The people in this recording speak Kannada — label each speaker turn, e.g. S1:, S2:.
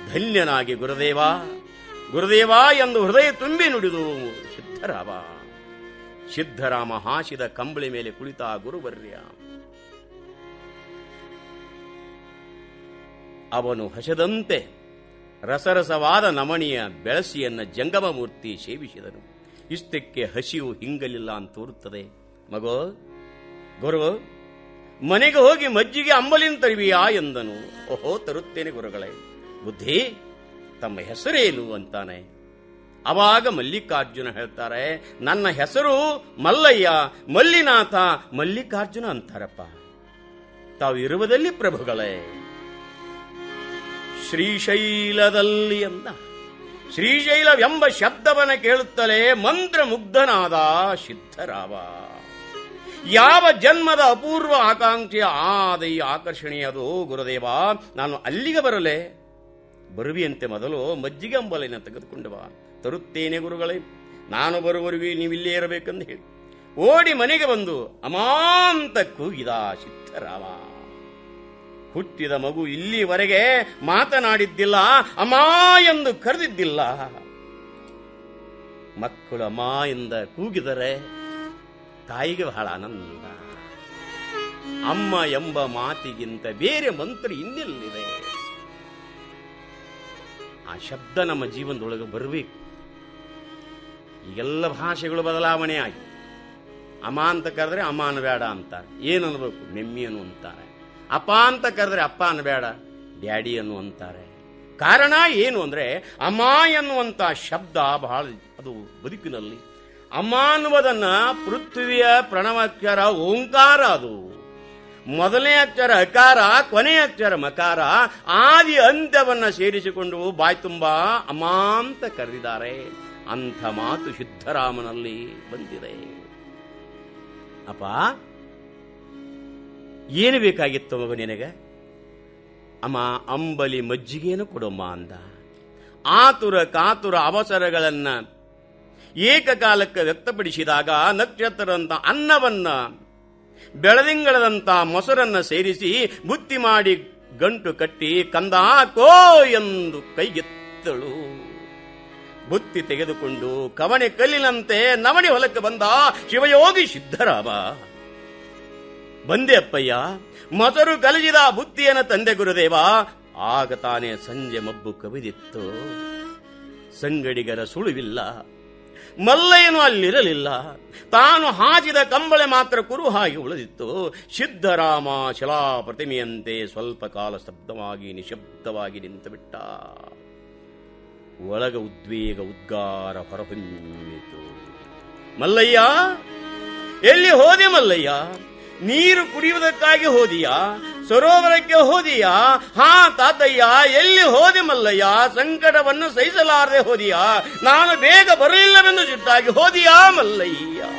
S1: ಧನ್ಯನಾಗಿ ಗುರುದೇವ ಗುರುದೇವ ಎಂದು ಹೃದಯ ತುಂಬಿ ನುಡಿದು ಸಿದ್ಧರಾಮ ಸಿದ್ಧರಾಮ ಹಾಸಿದ ಕಂಬಳಿ ಮೇಲೆ ಕುಳಿತ ಗುರುವರ್ಯ ಅವನು ಹಸದಂತೆ ರಸರಸವಾದ ನಮಣಿಯ ಬೆಳಸಿಯನ್ನ ಜಂಗಮ ಮೂರ್ತಿ ಸೇವಿಸಿದನು ಇಷ್ಟಕ್ಕೆ ಹಸಿವು ಹಿಂಗಲಿಲ್ಲ ಅಂತ ತೋರುತ್ತದೆ ಮಗೋ ಗುರು ಮನೆಗೆ ಹೋಗಿ ಮಜ್ಜಿಗೆ ಅಂಬಲಿನ ತರುವಿಯಾ ಎಂದನು ಓಹೋ ತರುತ್ತೇನೆ ಗುರುಗಳೇ ಬುದ್ಧಿ ತಮ್ಮ ಹೆಸರೇನು ಅಂತಾನೆ ಅವಾಗ ಮಲ್ಲಿಕಾರ್ಜುನ ಹೇಳ್ತಾರೆ ನನ್ನ ಹೆಸರು ಮಲ್ಲಯ್ಯ ಮಲ್ಲಿನಾಥ ಮಲ್ಲಿಕಾರ್ಜುನ ಅಂತಾರಪ್ಪ ತಾವು ಇರುವುದಲ್ಲಿ ಪ್ರಭುಗಳೇ ಶ್ರೀಶೈಲದಲ್ಲಿ ಎಂದ ಶ್ರೀಶೈಲವೆಂಬ ಶಬ್ದವನ್ನ ಕೇಳುತ್ತಲೇ ಮಂತ್ರಮುಗ್ಧನಾದ ಸಿದ್ಧರಾವ ಯಾವ ಜನ್ಮದ ಅಪೂರ್ವ ಆಕಾಂಕ್ಷೆಯ ಆದ ಈ ಆಕರ್ಷಣೆಯದು ಗುರುದೇವ ನಾನು ಅಲ್ಲಿಗೆ ಬರಲೆ ಬರುವಿಯಂತೆ ಮೊದಲು ಮಜ್ಜಿಗೆ ಅಂಬಲಿನ ತೆಗೆದುಕೊಂಡು ಬಾ ತರುತ್ತೇನೆ ಗುರುಗಳೇ ನಾನು ಬರುವವರೆಗೂ ನೀವಿಲ್ಲೇ ಇರಬೇಕೆಂದು ಹೇಳಿ ಓಡಿ ಮನೆಗೆ ಬಂದು ಅಮಾಂತ ಕೂಗಿದ ಸಿದ್ಧರಾಮ ಹುಟ್ಟಿದ ಮಗು ಇಲ್ಲಿವರೆಗೆ ಮಾತನಾಡಿದ್ದಿಲ್ಲ ಅಮ್ಮ ಎಂದು ಕರೆದಿದ್ದಿಲ್ಲ ಮಕ್ಕಳು ಅಮ್ಮ ಎಂದ ಕೂಗಿದರೆ ತಾಯಿಗೆ ಬಹಳ ಆನಂದ ಅಮ್ಮ ಎಂಬ ಮಾತಿಗಿಂತ ಬೇರೆ ಮಂತ್ರ ಇನ್ನೆಲ್ಲಿದೆ ಆ ಶಬ್ದ ನಮ್ಮ ಜೀವನದೊಳಗೆ ಬರಬೇಕು ಈಗೆಲ್ಲ ಭಾಷೆಗಳು ಬದಲಾವಣೆ ಆಗಿ ಅಮ್ಮ ಅಂತ ಕರೆದ್ರೆ ಅಮ್ಮ ಅನ್ಬೇಡ ಅಂತಾರೆ ಏನು ಅನ್ಬೇಕು ನೆಮ್ಮಿಯನ್ನು ಅಂತಾರೆ ಅಪ್ಪ ಅಂತ ಕರೆದ್ರೆ ಅಪ್ಪ ಅನ್ಬೇಡ ಡ್ಯಾಡಿ ಅನ್ನು ಅಂತಾರೆ ಕಾರಣ ಏನು ಅಂದ್ರೆ ಅಮ್ಮ ಎನ್ನುವಂತ ಶಬ್ದ ಬಹಳ ಅದು ಬದುಕಿನಲ್ಲಿ ಅಮ್ಮ ಅನ್ನುವುದನ್ನ ಪೃಥ್ವಿಯ ಪ್ರಣವಾಕ್ಷರ ಓಂಕಾರ ಅದು ಮೊದಲನೇ ಅಕ್ಷರ ಅಕಾರ ಕೊನೆಯ ಅಕ್ಷರ ಮಕಾರ ಆದಿ ಅಂತ್ಯವನ್ನ ಸೇರಿಸಿಕೊಂಡು ಬಾಯ್ ತುಂಬಾ ಅಮ್ಮ ಅಂತ ಕರೆದಿದ್ದಾರೆ ಅಂಥ ಮಾತು ಸಿದ್ಧರಾಮನಲ್ಲಿ ಬಂದಿದೆ ಅಪ್ಪ ಏನು ಬೇಕಾಗಿತ್ತು ಮಗು ನಿನಗೆ ಅಮ್ಮ ಅಂಬಲಿ ಮಜ್ಜಿಗೆಯನ್ನು ಕೊಡಮ್ಮ ಅಂದ ಆತುರ ಕಾತುರ ಅವಸರಗಳನ್ನ ಏಕಕಾಲಕ್ಕೆ ವ್ಯಕ್ತಪಡಿಸಿದಾಗ ನಕ್ಷತ್ರದಂತ ಅನ್ನವನ್ನ ಬೆಳದಿಂಗಳದಂತ ಮೊಸರನ್ನ ಸೇರಿಸಿ ಬುತ್ತಿ ಮಾಡಿ ಗಂಟು ಕಟ್ಟಿ ಕಂದ ಕೋ ಎಂದು ಕೈಗೆತ್ತಳು ಬುತ್ತಿ ತೆಗೆದುಕೊಂಡು ಕವಣೆ ಕಲ್ಲಿನಂತೆ ನವಣಿ ಹೊಲಕ್ಕೆ ಬಂದ ಶಿವಯೋಗಿ ಸಿದ್ಧರಾಮ ಬಂದೆ ಅಪ್ಪಯ್ಯ ಮೊಸರು ಕಲಜಿದ ಬುತ್ತಿಯನ ತಂದೆ ಗುರುದೇವ ಆಗ ತಾನೇ ಸಂಜೆ ಮಬ್ಬು ಕವಿದಿತ್ತು ಸಂಗಡಿಗರ ಸುಳುವಿಲ್ಲ ಮಲ್ಲಯ್ಯನು ಅಲ್ಲಿರಲಿಲ್ಲ ತಾನು ಹಾಸಿದ ಕಂಬಳೆ ಮಾತ್ರ ಕುರುಹಾಗಿ ಉಳಿದಿತ್ತು ಸಿದ್ಧರಾಮ ಶಿಲಾ ಪ್ರತಿಮೆಯಂತೆ ಸ್ವಲ್ಪ ಕಾಲ ಸ್ತಬ್ಧವಾಗಿ ನಿಶಬ್ದವಾಗಿ ನಿಂತುಬಿಟ್ಟ ಒಳಗ ಉದ್ವೇಗ ಉದ್ಗಾರ ಹೊರಹೊಮ್ಮಿತು ಮಲ್ಲಯ್ಯ ಎಲ್ಲಿ ಹೋದೆ ಮಲ್ಲಯ್ಯ ನೀರು ಕುಡಿಯುವುದಕ್ಕಾಗಿ ಹೋದಿಯಾ ಸರೋವರಕ್ಕೆ ಹೋದಿಯಾ ಹಾ ತಾತಯ್ಯ ಎಲ್ಲಿ ಹೋದೆ ಮಲ್ಲಯ್ಯ ಸಂಕಟವನ್ನು ಸಹಿಸಲಾರದೆ ಹೋದಿಯಾ ನಾನು ಬೇಗ ಬರಲಿಲ್ಲವೆಂದು ಸಿಟ್ಟಾಗಿ ಹೋದಿಯಾ ಮಲ್ಲಯ್ಯ